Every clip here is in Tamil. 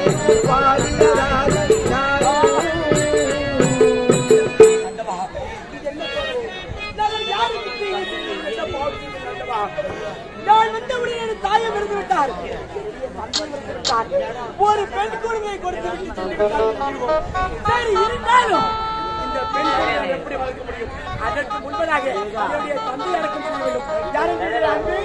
நான் யாருக்கு தீங்கு செய்தேன்? என்ன பாவம் செய்தேன் ஆண்டவா? நான் வந்தவுடன் என் தாயம் இருந்து விட்டார் தந்தை இருந்து விட்டார். ஒரு பெண் குழந்தையை கொடுத்து விட்டு சென்று விட்டார். சரி இருந்தாலும் இந்த பெண் குழந்தையை எப்படி வளர்க்க முடியும் அதற்கு முன்பதாக என்னுடைய தந்தை அடக்கம் செய்ய வேண்டும் யாரும் கேட்கிற அன்பு?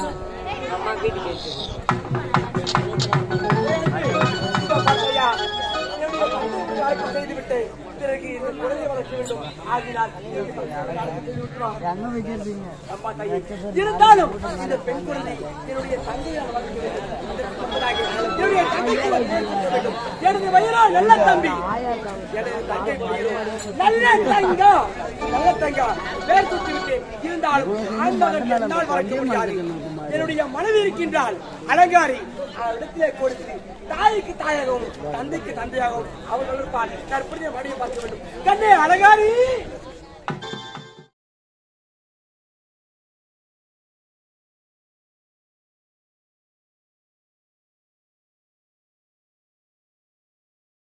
இதோ பார்த்தையா, என்னுடைய தந்தையை அடக்கம் செய்துவிட்டு பிறகு இந்த குழந்தையை வளர்க்க வேண்டும் ஆகினால் என்னுடைய தந்தையை அடக்கம் செய்து விட்டுருவான். அம்மா தாயே, இருந்தாலும் இந்த பெண் குழந்தை என்னுடைய தந்தையால் வளர்க்க வேண்டும். அதற்கு முன்பதாக என்னுடைய தந்தைக்கு ஒரு பேர் சூட்ட வேண்டும். எனது வயிறோ நல்ல தம்பி எனது தங்கை பெயரோ நல்ல தங்கம் நல்ல தங்கம் பேர் சுற்றிவிட்டு இருந்தாலும் ஆண்மகன் என்னால் வளர்க்க முடியாது என்னுடைய மனைவி இருக்கின்றால் அலங்காரி இடத்திலே கொடுத்து தாய்க்கு தாயாகவும் தந்தைக்கு தந்தையாகவும் அவர்கள் இருப்பார் கற்பனையை மடியை பார்க்க வேண்டும் கண்ணே அலங்காரி